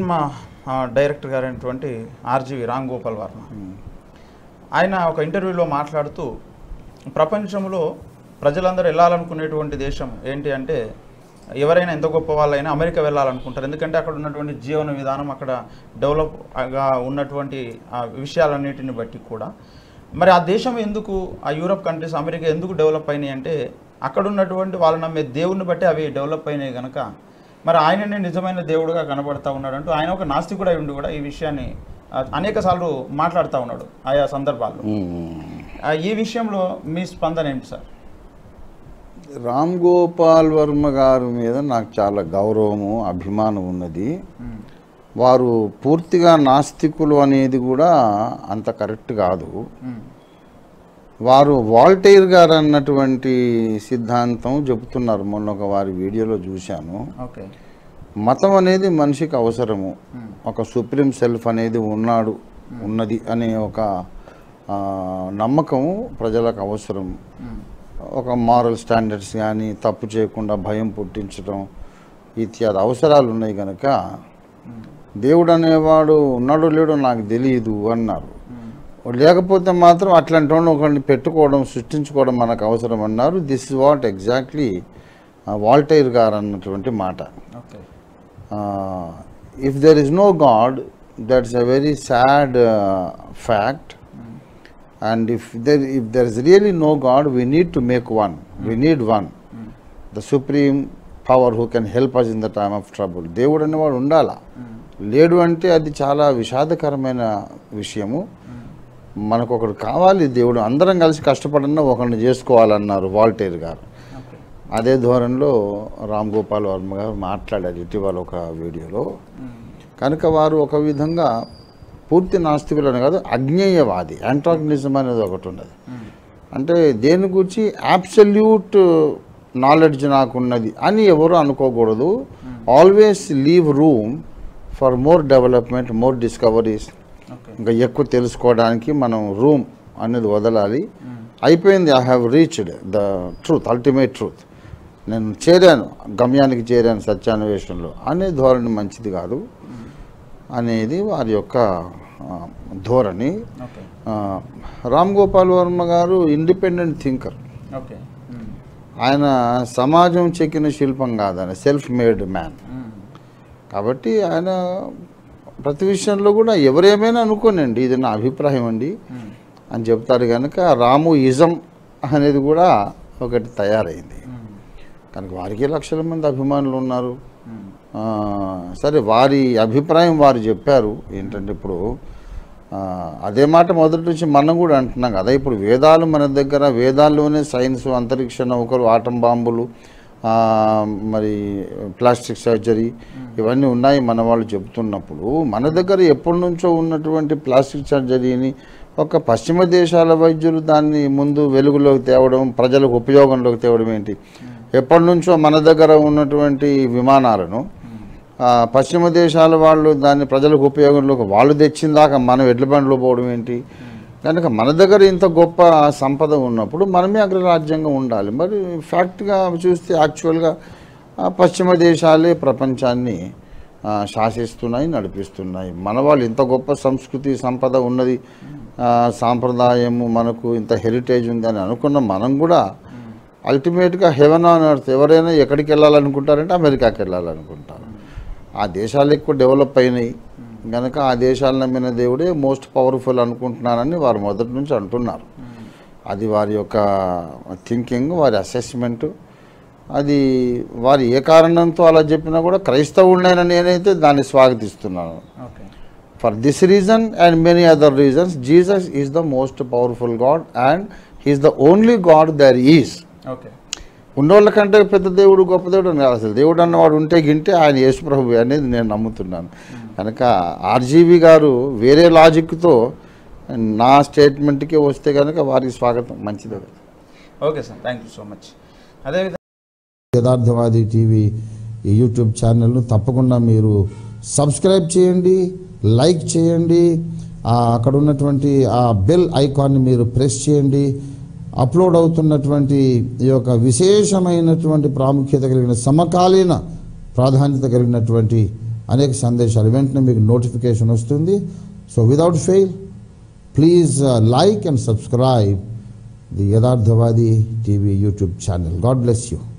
సిస్మా ఆ, డైరెక్టర్ గారైనటువంటి ఆర్జీవి రామ్ గోపాల్ వర్మ ఆయన ఒక ఇంటర్వ్యూలో మాట్లాడుతూ ప్రపంచంలో ప్రజలందరూ వెళ్ళాలనుకునేటువంటి దేశం ఏంటి అంటే ఎవరైనా ఎంత గొప్ప వాళ్ళైనా అమెరికా వెళ్ళాలనుకుంటారు ఎందుకంటే అక్కడ ఉన్నటువంటి జీవన విధానం అక్కడ డెవలప్గా ఉన్నటువంటి ఆ విషయాలన్నిటిని బట్టి కూడా మరి ఆ దేశం ఎందుకు ఆ యూరప్ కంట్రీస్ అమెరికా ఎందుకు డెవలప్ అయినాయి అంటే అక్కడ ఉన్నటువంటి వాళ్ళు నమ్మే దేవుణ్ణి బట్టి అవి డెవలప్ అయినాయి కనుక మరి ఆయననే నిజమైన దేవుడుగా కనబడతా ఉన్నాడు అంటూ ఆయన ఒక నాస్తికుడై ఉండి కూడా ఈ విషయాన్ని ఆ, అనేక సార్లు మాట్లాడుతూ ఉన్నాడు ఆయా సందర్భాల్లో ఆ, ఈ విషయంలో మీ స్పందన ఏంటి సార్ రామ్ గోపాల్ వర్మ గారి మీద నాకు చాలా గౌరవము అభిమానం ఉన్నది వారు పూర్తిగా నాస్తికులు అనేది కూడా అంత కరెక్ట్ కాదు వారు వాల్టైర్ గారు అన్నటువంటి సిద్ధాంతం చెబుతున్నారు మొన్న ఒక వారి వీడియోలో చూశాను ఓకే మతం అనేది మనిషికి అవసరము ఒక సుప్రీం సెల్ఫ్ అనేది ఉన్నాడు ఉన్నది అనే ఒక ఆ, నమ్మకం ప్రజలకు అవసరం ఒక మారల్ స్టాండర్డ్స్ కానీ తప్పు చేయకుండా భయం పుట్టించడం ఇత్యాది అవసరాలు ఉన్నాయి కనుక దేవుడు అనేవాడు ఉన్నాడో లేడో నాకు తెలియదు అన్నారు లేకపోతే మాత్రం అట్లాంటి వాడిని ఒకరిని పెట్టుకోవడం సృష్టించుకోవడం మనకు అవసరం అన్నారు this is what exactly Voltaire గారు అన్నటువంటి మాట okay if there is no god that's a very sad fact and if there if there is really no god we need to make one we need one the supreme power who can help us in the time of trouble దేవుడు అనేవాడు ఉండాలా లేడు అంటే అది చాలా విషాదకరమైన విషయము మనకు ఒకడు కావాలి దేవుడు అందరం కలిసి కష్టపడన్నా ఒకరిని చేసుకోవాలన్నారు వాల్టేర్ గారు ఓకే అదే ధోరణిలో రామ్ గోపాల్ వర్మ గారు మాట్లాడారు ఇటీవల ఒక వీడియోలో కనుక వారు ఒక విధంగా పూర్తి నాస్తికులని కాదు అజ్ఞేయవాది యాంటాగనిజం అనేది ఒకటి ఉన్నది అంటే దేని గురించి యాబ్సల్యూట్ నాలెడ్జ్ నాకున్నది అని ఎవరు అనుకోకూడదు always leave room for more development more discoveries okay ఇంకా ఎక్కువ తెలుసుకోవడానికి మనం రూమ్ అనేది వదలాలి అయిపోయింది I have reached the truth ultimate truth నేను చేరాను గమ్యానికి చేరాను సత్యాన్వేషణలో అనే ధోరణి మంచిది కాదు అనేది వారి యొక్క ఆ, ధోరణి ఓకే ఆ, రామ్ గోపాల్ వర్మ గారు ఇండిపెండెంట్ థింకర్ ఓకే ఆయన సమాజం చెక్కిన శిల్పం కాదని సెల్ఫ్ మేడ్ మ్యాన్ కాబట్టి ఆయన ప్రతి విషయంలో కూడా ఎవరేమైనా అనుకోనండి ఇది నా అభిప్రాయం అండి అని చెప్తారు కనుక రాము ఇజం అనేది కూడా ఒకటి తయారైంది కనుక వారికి లక్షల మంది అభిమానులు ఉన్నారు ఆ, సరే వారి అభిప్రాయం వారు చెప్పారు ఏంటంటే ఇప్పుడు ఆ, అదే మాట మొదటి నుంచి మనం కూడా అంటున్నాం కదా ఇప్పుడు వేదాలు మన దగ్గర వేదాల్లోనే సైన్స్ అంతరిక్ష నౌకలు ఆటం బాంబులు ఆ, మరి ప్లాస్టిక్ సర్జరీ ఇవన్నీ ఉన్నాయి మన వాళ్ళు చెప్తున్నప్పుడు మన దగ్గర ఎప్పటి నుంచో ఉన్నటువంటి ప్లాస్టిక్ సర్జరీని ఒక పశ్చిమ దేశాల వైద్యులు దాన్ని ముందు వెలుగులోకి తేవడం ప్రజలకు ఉపయోగంలోకి తేవడం ఏంటి ఎప్పటి నుంచో మన దగ్గర ఉన్నటువంటి విమానాలను ఆ, పశ్చిమ దేశాల వాళ్ళు దాన్ని ప్రజలకు ఉపయోగంలోకి వాళ్ళు తెచ్చిన దాకా మనం ఎడ్ల బండ్లో పోవడం ఏంటి కనుక మన దగ్గర ఇంత గొప్ప సంపద ఉన్నప్పుడు మనమే అగ్రరాజ్యంగా ఉండాలి మరి ఫ్యాక్ట్గా చూస్తే యాక్చువల్గా ఆ, పశ్చిమ దేశాలే ప్రపంచాన్ని ఆ, శాసిస్తున్నాయి నడిపిస్తున్నాయి మన వాళ్ళు ఇంత గొప్ప సంస్కృతి సంపద ఉన్నది ఆ, సాంప్రదాయము మనకు ఇంత హెరిటేజ్ ఉంది అని అనుకున్న మనం కూడా అల్టిమేట్గా హెవెన్ ఆన్ ఎర్త్ ఎవరైనా ఎక్కడికి వెళ్ళాలనుకుంటారంటే అమెరికాకి వెళ్ళాలనుకుంటారు ఆ దేశాలు ఎక్కువ డెవలప్ అయినాయి కనుక ఆ దేశాలను నమ్మిన దేవుడే మోస్ట్ పవర్ఫుల్ అనుకుంటున్నానని వారు మొదటి నుంచి అంటున్నారు అది వారి యొక్క థింకింగ్ వారి అసెస్మెంట్ అది వారు ఏ కారణంతో అలా చెప్పినా కూడా క్రైస్తవుడినైనా నేనైతే దాన్ని స్వాగతిస్తున్నాను okay for this reason and many other reasons Jesus is the most powerful god and he's the only god there is okay ఉన్నోళ్ళ కంటే పెద్ద దేవుడు గొప్ప దేవుడు అని కాదు అసలు దేవుడు అన్నవాడు ఉంటే గింటే ఆయన యేసు ప్రభు అనేది నేను నమ్ముతున్నాను కనుక ఆర్జీవి గారు వేరే లాజిక్తో నా స్టేట్మెంట్కి వస్తే కనుక వారికి స్వాగతం మంచిదే okay sir thank you so much అదేవిధంగా యథార్థవాది టీవీ ఈ యూట్యూబ్ ఛానల్ను తప్పకుండా మీరు సబ్స్క్రైబ్ చేయండి లైక్ చేయండి ఆ అక్కడ ఉన్నటువంటి ఆ బెల్ ఐకాన్ని మీరు ప్రెస్ చేయండి అప్లోడ్ అవుతున్నటువంటి ఈ యొక్క విశేషమైనటువంటి ప్రాముఖ్యత కలిగిన సమకాలీన ప్రాధాన్యత కలిగినటువంటి అనేక సందేశాలు వెంటనే మీకు నోటిఫికేషన్ వస్తుంది so without fail please like and subscribe the Yatharthavadi TV YouTube channel god bless you